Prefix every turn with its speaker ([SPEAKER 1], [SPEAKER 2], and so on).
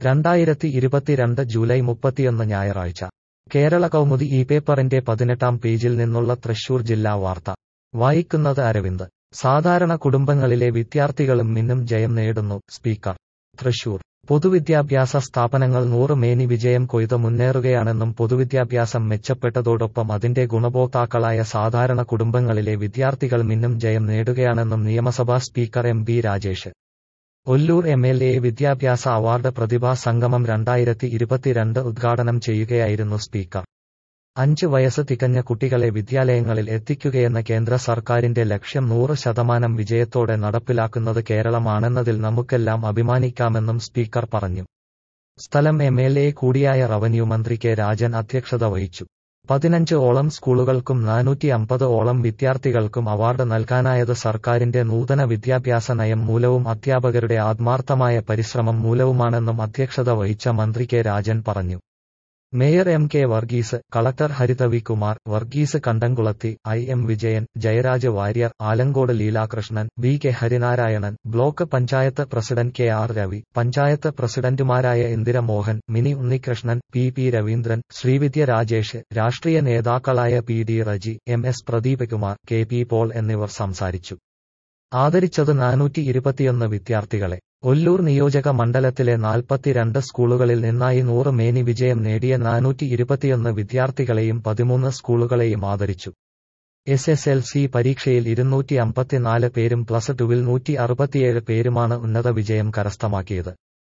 [SPEAKER 1] രണ്ടായിരത്തി ഇരുപത്തിരണ്ട് ജൂലൈ മുപ്പത്തിയൊന്ന് ഞായറാഴ്ച കേരള കൗമുദി ഈ പേപ്പറിന്റെ പതിനെട്ടാം പേജിൽ നിന്നുള്ള തൃശൂർ ജില്ലാ വാർത്ത വായിക്കുന്നത് അരവിന്ദ് സാധാരണ കുടുംബങ്ങളിലെ വിദ്യാർത്ഥികളും മിന്നും ജയം നേടുന്നു സ്പീക്കർ തൃശൂർ പൊതുവിദ്യാഭ്യാസ സ്ഥാപനങ്ങൾ നൂറ് മേനി വിജയം കൊയ്ത് മുന്നേറുകയാണെന്നും പൊതുവിദ്യാഭ്യാസം മെച്ചപ്പെട്ടതോടൊപ്പം അതിന്റെ ഗുണഭോക്താക്കളായ സാധാരണ കുടുംബങ്ങളിലെ വിദ്യാർത്ഥികൾ മിന്നും ജയം നേടുകയാണെന്നും നിയമസഭാ speaker M B Rajesh Ollur M L A വിദ്യാഭ്യാസ അവാർഡ് പ്രതിഭാ സംഗമം രണ്ടായിരത്തി ഇരുപത്തിരണ്ട് ഉദ്ഘാടനം ചെയ്യുകയായിരുന്നു സ്പീക്കർ അഞ്ച് വയസ്സ് തികഞ്ഞ കുട്ടികളെ വിദ്യാലയങ്ങളിൽ എത്തിക്കുകയെന്ന കേന്ദ്ര സർക്കാരിന്റെ ലക്ഷ്യം നൂറ് ശതമാനം വിജയത്തോടെ നടപ്പിലാക്കുന്നത് കേരളമാണെന്നതിൽ നമുക്കെല്ലാം അഭിമാനിക്കാമെന്നും സ്പീക്കർ പറഞ്ഞു സ്ഥലം എം എൽ എ കൂടിയായ റവന്യൂ മന്ത്രി കെ രാജൻ അധ്യക്ഷത വഹിച്ചു പതിനഞ്ച് ഓളം സ്കൂളുകൾക്കും നാനൂറ്റി അമ്പത് ഓളം വിദ്യാർത്ഥികൾക്കും അവാർഡ് നൽകാനായത് സർക്കാരിന്റെ നൂതന വിദ്യാഭ്യാസ നയം മൂലവും അധ്യാപകരുടെ ആത്മാർത്ഥമായ പരിശ്രമം മൂലവുമാണെന്നും അധ്യക്ഷത വഹിച്ച മന്ത്രി കെ രാജൻ പറഞ്ഞു mayor M K Varghese collector Harithavi Kumar Varghese Kandamkulathi I M Vijayan Jayaraj Warrier Alankode Leelakrishnan B K Harinarayanan block panchayat president K R Ravi panchayat പ്രസിഡന്റുമാരായ ഇന്ദിര മോഹൻ മിനി ഉണ്ണികൃഷ്ണൻ പി പി രവീന്ദ്രൻ ശ്രീവിദ്യ രാജേഷ് രാഷ്ട്രീയ നേതാക്കളായ P D Reji M S Pradeep Kumar K P Paul എന്നിവർ സംസാരിച്ചു ആദരിച്ചത് നാനൂറ്റി ഇരുപത്തിയൊന്ന് വിദ്യാർത്ഥികളെ ഒല്ലൂർ നിയോജക മണ്ഡലത്തിലെ നാൽപ്പത്തിരണ്ട് സ്കൂളുകളിൽ നിന്നായി നൂറ് മേനി വിജയം നേടിയ നാനൂറ്റി ഇരുപത്തിയൊന്ന് വിദ്യാർത്ഥികളെയും പതിമൂന്ന് സ്കൂളുകളെയും ആദരിച്ചു എസ് എസ് എൽ സി പരീക്ഷയിൽ ഇരുന്നൂറ്റി അമ്പത്തിനാല് പേരും പ്ലസ് ടുവിൽ നൂറ്റി അറുപത്തിയേഴ് പേരുമാണ് ഉന്നത വിജയം കരസ്ഥമാക്കിയത്